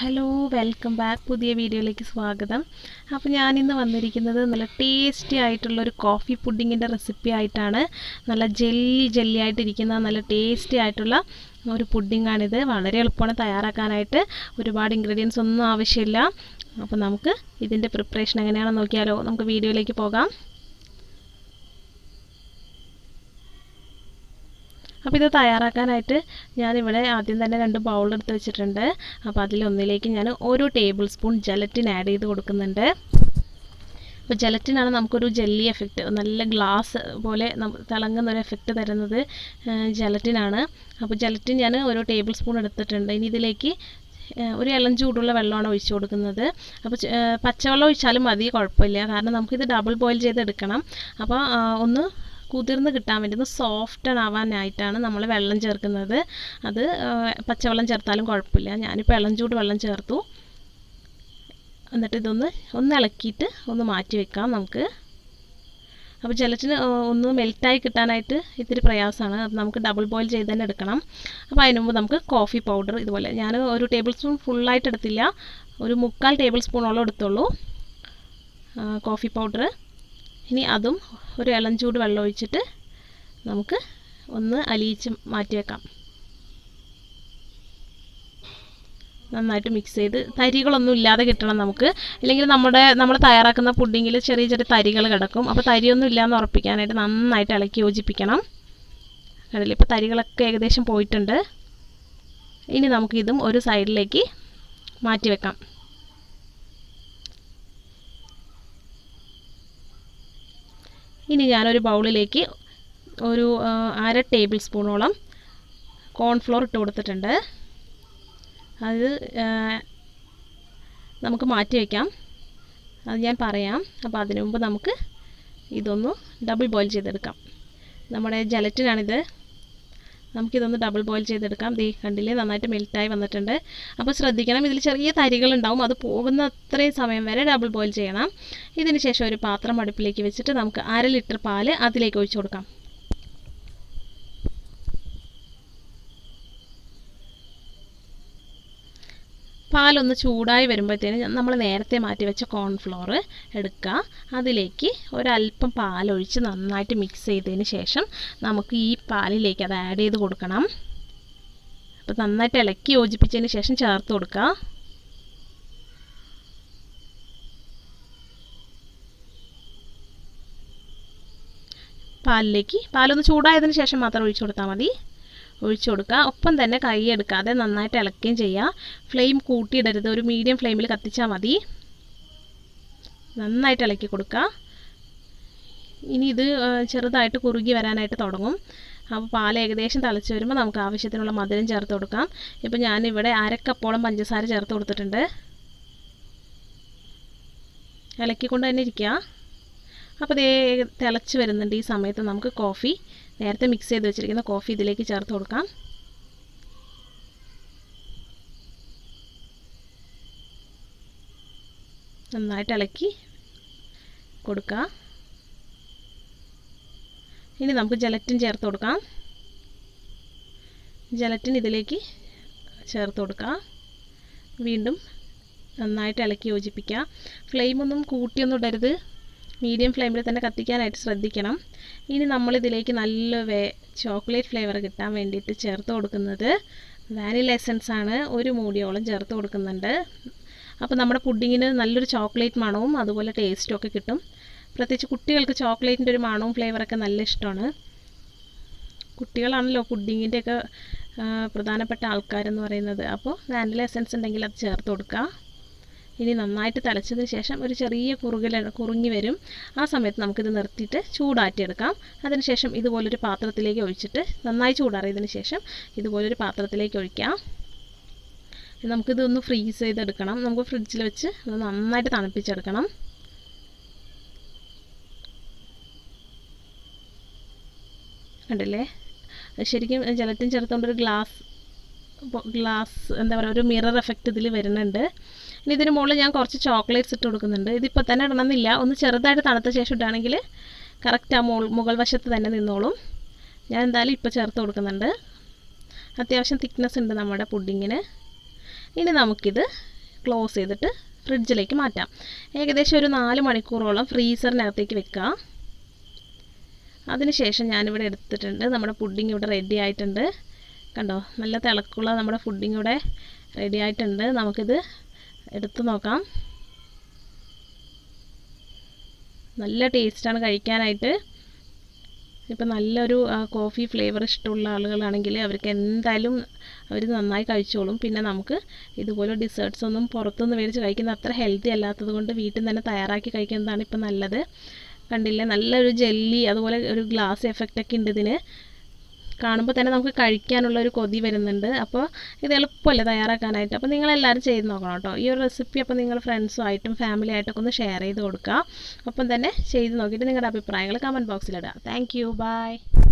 hello welcome back പുതിയ വീഡിയോയിലേക്ക് സ്വാഗതം അപ്പോൾ ഞാനിന്ന് വന്നിരിക്കുന്നത് നല്ല ടേസ്റ്റി ആയിട്ടുള്ള ഒരു കോഫി പുഡിങ്ങിൻ്റെ റെസിപ്പി ആയിട്ടാണ് നല്ല ജെല്ലി ജെല്ലി ആയിട്ടിരിക്കുന്ന നല്ല ടേസ്റ്റി ആയിട്ടുള്ള ഒരു പുഡിങ്ങാണിത് വളരെ എളുപ്പമാണ് തയ്യാറാക്കാനായിട്ട് ഒരുപാട് ഇൻഗ്രീഡിയൻസ് ഒന്നും ആവശ്യമില്ല അപ്പോൾ നമുക്ക് ഇതിൻ്റെ പ്രിപ്പറേഷൻ എങ്ങനെയാണെന്ന് നോക്കിയാലോ നമുക്ക് വീഡിയോയിലേക്ക് പോകാം അപ്പോൾ ഇത് തയ്യാറാക്കാനായിട്ട് ഞാനിവിടെ ആദ്യം തന്നെ രണ്ട് ബൗൾ എടുത്ത് വെച്ചിട്ടുണ്ട് അപ്പോൾ അതിലൊന്നിലേക്ക് ഞാൻ ഒരു ടേബിൾ സ്പൂൺ ജലറ്റിൻ ആഡ് ചെയ്ത് കൊടുക്കുന്നുണ്ട് അപ്പോൾ ജലറ്റിനാണ് നമുക്കൊരു ജെല്ലി എഫക്റ്റ് നല്ല ഗ്ലാസ് പോലെ തിളങ്ങുന്ന ഒരു എഫക്റ്റ് തരുന്നത് ജലറ്റിനാണ് അപ്പോൾ ജലറ്റിൻ ഞാൻ ഒരു ടേബിൾ സ്പൂൺ എടുത്തിട്ടുണ്ട് ഇനി ഇതിലേക്ക് ഒരു ഇളം ചൂടുള്ള വെള്ളമാണ് ഒഴിച്ചു കൊടുക്കുന്നത് അപ്പോൾ പച്ചവെള്ളം ഒഴിച്ചാലും മതി കുഴപ്പമില്ല കാരണം നമുക്കിത് ഡബിൾ ബോയിൽ ചെയ്തെടുക്കണം അപ്പോൾ ഒന്ന് കുതിർന്ന് കിട്ടാൻ വേണ്ടി ഒന്ന് സോഫ്റ്റൺ ആവാനായിട്ടാണ് നമ്മൾ വെള്ളം ചേർക്കുന്നത് അത് പച്ചവെള്ളം ചേർത്താലും കുഴപ്പമില്ല ഞാനിപ്പോൾ ഇളം ചൂട് വെള്ളം ചേർത്തു എന്നിട്ട് ഇതൊന്ന് ഒന്ന് ഇളക്കിയിട്ട് ഒന്ന് മാറ്റി വെക്കാം നമുക്ക് അപ്പോൾ ജലറ്റിന് ഒന്ന് മെൽറ്റായി കിട്ടാനായിട്ട് ഇത്തിരി പ്രയാസമാണ് അത് നമുക്ക് ഡബിൾ ബോയിൽ ചെയ്ത് തന്നെ എടുക്കണം അപ്പോൾ അതിന് മുമ്പ് നമുക്ക് കോഫി പൗഡർ ഇതുപോലെ ഞാൻ ഒരു ടേബിൾ സ്പൂൺ ഫുള്ളായിട്ട് എടുത്തില്ല ഒരു മുക്കാൽ ടേബിൾ സ്പൂണോളം എടുത്തുള്ളൂ കോഫി പൗഡർ ഇനി അതും ഒരു ഇളം ചൂട് വെള്ളം ഒഴിച്ചിട്ട് നമുക്ക് ഒന്ന് അലിയിച്ച് മാറ്റി വെക്കാം നന്നായിട്ട് മിക്സ് ചെയ്ത് തരികളൊന്നും ഇല്ലാതെ കിട്ടണം നമുക്ക് ഇല്ലെങ്കിൽ നമ്മുടെ നമ്മൾ തയ്യാറാക്കുന്ന പുഡിങ്ങിൽ ചെറിയ ചെറിയ തരികൾ കിടക്കും അപ്പോൾ തരിയൊന്നും ഇല്ലയെന്ന് ഉറപ്പിക്കാനായിട്ട് നന്നായിട്ട് ഇളക്കി യോജിപ്പിക്കണം കണ്ടില്ലേ ഇപ്പോൾ തരികളൊക്കെ ഏകദേശം പോയിട്ടുണ്ട് ഇനി നമുക്കിതും ഒരു സൈഡിലേക്ക് മാറ്റി വെക്കാം ഇനി ഞാനൊരു ബൗളിലേക്ക് ഒരു അര ടേബിൾ സ്പൂണോളം കോൺഫ്ലോർ ഇട്ട് കൊടുത്തിട്ടുണ്ട് അത് നമുക്ക് മാറ്റി വയ്ക്കാം അത് ഞാൻ പറയാം അപ്പോൾ അതിനു മുമ്പ് നമുക്ക് ഇതൊന്ന് ഡബിൾ ബോയിൽ ചെയ്തെടുക്കാം നമ്മുടെ ജലറ്റിനാണിത് നമുക്കിതൊന്ന് ഡബിൾ ബോയിൽ ചെയ്തെടുക്കാം ദേ കണ്ടില്ലേ നന്നായിട്ട് മെൽറ്റായി വന്നിട്ടുണ്ട് അപ്പോൾ ശ്രദ്ധിക്കണം ഇതിൽ ചെറിയ തരികളുണ്ടാവും അത് പോകുന്ന അത്രയും സമയം വരെ ഡബിൾ ബോയിൽ ചെയ്യണം ഇതിന് ശേഷം ഒരു പാത്രം അടുപ്പിലേക്ക് വെച്ചിട്ട് നമുക്ക് അര ലിറ്റർ പാല് അതിലേക്ക് ഒഴിച്ചു കൊടുക്കാം പാലൊന്ന് ചൂടായി വരുമ്പോഴത്തേനും നമ്മൾ നേരത്തെ മാറ്റി വെച്ച കോൺഫ്ലോർ എടുക്കുക അതിലേക്ക് ഒരല്പം പാലൊഴിച്ച് നന്നായിട്ട് മിക്സ് ചെയ്തതിന് ശേഷം നമുക്ക് ഈ പാലിലേക്ക് അത് ആഡ് ചെയ്ത് കൊടുക്കണം അപ്പോൾ നന്നായിട്ട് ഇളക്കി യോജിപ്പിച്ചതിന് ശേഷം ചേർത്ത് കൊടുക്കുക പാലിലേക്ക് പാലൊന്ന് ചൂടായതിന് ശേഷം മാത്രം ഒഴിച്ചു കൊടുത്താൽ മതി ഒഴിച്ചു കൊടുക്കുക ഒപ്പം തന്നെ കൈ എടുക്കാതെ നന്നായിട്ട് ഇളക്കുകയും ചെയ്യുക ഫ്ലെയിം കൂട്ടിയിടരുത് ഒരു മീഡിയം ഫ്ലെയിമിൽ കത്തിച്ചാൽ മതി നന്നായിട്ട് ഇളക്കി കൊടുക്കുക ഇനി ഇത് ചെറുതായിട്ട് കുറുകി വരാനായിട്ട് തുടങ്ങും അപ്പോൾ പാൽ ഏകദേശം തിളച്ച് വരുമ്പോൾ നമുക്ക് ആവശ്യത്തിനുള്ള മധുരം ചേർത്ത് കൊടുക്കാം ഇപ്പോൾ ഞാനിവിടെ അരക്കപ്പോളം പഞ്ചസാര ചേർത്ത് കൊടുത്തിട്ടുണ്ട് ഇളക്കിക്കൊണ്ട് തന്നെ ഇരിക്കുക അപ്പോൾ ഇതേ തിളച്ച് വരുന്നുണ്ട് ഈ സമയത്ത് നമുക്ക് കോഫി നേരത്തെ മിക്സ് ചെയ്ത് വെച്ചിരിക്കുന്ന കോഫി ഇതിലേക്ക് ചേർത്ത് കൊടുക്കാം നന്നായിട്ട് ഇളക്കി കൊടുക്കുക ഇനി നമുക്ക് ജലറ്റിൻ ചേർത്ത് കൊടുക്കാം ജലറ്റിൻ ഇതിലേക്ക് ചേർത്ത് കൊടുക്കുക വീണ്ടും നന്നായിട്ട് ഇളക്കി യോജിപ്പിക്കുക ഫ്ലെയിമൊന്നും കൂട്ടിയൊന്നും ഇടരുത് മീഡിയം ഫ്ലെയിമിൽ തന്നെ കത്തിക്കാനായിട്ട് ശ്രദ്ധിക്കണം ഇനി നമ്മളിതിലേക്ക് നല്ല വേ ചോക്ലേറ്റ് ഫ്ലേവർ കിട്ടാൻ വേണ്ടിയിട്ട് ചേർത്ത് കൊടുക്കുന്നത് വാനില എസൻസ് ആണ് ഒരു മൂടിയോളം ചേർത്ത് കൊടുക്കുന്നുണ്ട് അപ്പോൾ നമ്മുടെ പുഡിങ്ങിന് നല്ലൊരു ചോക്ലേറ്റ് മണവും അതുപോലെ ടേസ്റ്റും ഒക്കെ കിട്ടും പ്രത്യേകിച്ച് കുട്ടികൾക്ക് ചോക്ലേറ്റിൻ്റെ ഒരു മണവും ഫ്ലേവറൊക്കെ നല്ല ഇഷ്ടമാണ് കുട്ടികളാണല്ലോ പുഡിങ്ങിൻ്റെയൊക്കെ പ്രധാനപ്പെട്ട ആൾക്കാരെന്ന് പറയുന്നത് അപ്പോൾ വാനില എസൻസ് ഉണ്ടെങ്കിൽ അത് ചേർത്ത് കൊടുക്കുക ഇനി നന്നായിട്ട് തിളച്ചതിന് ശേഷം ഒരു ചെറിയ കുറുകൽ കുറുങ്ങി വരും ആ സമയത്ത് നമുക്കിത് നിർത്തിയിട്ട് ചൂടാറ്റിയെടുക്കാം അതിനുശേഷം ഇതുപോലൊരു പാത്രത്തിലേക്ക് ഒഴിച്ചിട്ട് നന്നായി ചൂടാറിയതിന് ശേഷം ഇതുപോലൊരു പാത്രത്തിലേക്ക് ഒഴിക്കാം നമുക്കിതൊന്ന് ഫ്രീസ് ചെയ്തെടുക്കണം നമുക്ക് ഫ്രിഡ്ജിൽ വെച്ച് നന്നായിട്ട് തണുപ്പിച്ചെടുക്കണം കണ്ടില്ലേ ശരിക്കും ജലത്തിൻ ചേർത്തുകൊണ്ടൊരു ഗ്ലാസ് ഗ്ലാസ് എന്താ പറയുക ഒരു മിറർ എഫക്റ്റ് ഇതിൽ വരുന്നുണ്ട് ഇനി ഇതിന് മുകളിൽ ഞാൻ കുറച്ച് ചോക്ലേറ്റ്സ് ഇട്ട് കൊടുക്കുന്നുണ്ട് ഇതിപ്പോൾ തന്നെ ഇടണമെന്നില്ല ഒന്ന് ചെറുതായിട്ട് തണുത്ത ശേഷം ഇടുകയാണെങ്കിൽ കറക്റ്റ് ആ മുകൾ മുകൾ വശത്ത് തന്നെ നിന്നോളും ഞാൻ എന്തായാലും ഇപ്പോൾ ചേർത്ത് കൊടുക്കുന്നുണ്ട് അത്യാവശ്യം തിക്നെസ് ഉണ്ട് നമ്മുടെ പുഡിങ്ങിന് ഇനി നമുക്കിത് ക്ലോസ് ചെയ്തിട്ട് ഫ്രിഡ്ജിലേക്ക് മാറ്റാം ഏകദേശം ഒരു നാല് മണിക്കൂറോളം ഫ്രീസറിനകത്തേക്ക് വെക്കുക അതിനുശേഷം ഞാനിവിടെ എടുത്തിട്ടുണ്ട് നമ്മുടെ പുഡിംഗ് ഇവിടെ റെഡി ആയിട്ടുണ്ട് കണ്ടോ നല്ല തിളക്കുള്ള നമ്മുടെ പുഡിംഗ് ഇവിടെ റെഡി ആയിട്ടുണ്ട് നമുക്കിത് എടുത്തു നോക്കാം നല്ല ടേസ്റ്റാണ് കഴിക്കാനായിട്ട് ഇപ്പം നല്ലൊരു കോഫി ഫ്ലേവർ ഇഷ്ടമുള്ള ആളുകളാണെങ്കിൽ അവർക്ക് എന്തായാലും അവർ നന്നായി കഴിച്ചോളും പിന്നെ നമുക്ക് ഇതുപോലെ ഡിസേർട്ട്സ് ഒന്നും പുറത്തുനിന്ന് മേടിച്ച് കഴിക്കുന്ന അത്ര ഹെൽത്തി അല്ലാത്തത് കൊണ്ട് വീട്ടിൽ നിന്ന് തന്നെ തയ്യാറാക്കി കഴിക്കുന്നതാണ് ഇപ്പം നല്ലത് കണ്ടില്ലേ നല്ലൊരു ജെല്ലി അതുപോലെ ഒരു ഗ്ലാസ് എഫക്റ്റൊക്കെ ഉണ്ട് ഇതിന് കാണുമ്പോൾ തന്നെ നമുക്ക് കഴിക്കാനുള്ള ഒരു കൊതി വരുന്നുണ്ട് അപ്പോൾ ഇത് എളുപ്പമല്ലേ തയ്യാറാക്കാനായിട്ട് അപ്പോൾ നിങ്ങളെല്ലാവരും ചെയ്ത് നോക്കണം കേട്ടോ ഈ ഒരു റെസിപ്പി അപ്പോൾ നിങ്ങൾ ഫ്രണ്ട്സുമായിട്ടും ഫാമിലി ആയിട്ടൊക്കെ ഒന്ന് ഷെയർ ചെയ്ത് കൊടുക്കുക ഒപ്പം തന്നെ ചെയ്ത് നോക്കിയിട്ട് നിങ്ങളുടെ അഭിപ്രായങ്ങൾ കമൻറ്റ് ബോക്സിലിടുക താങ്ക് യു ബൈ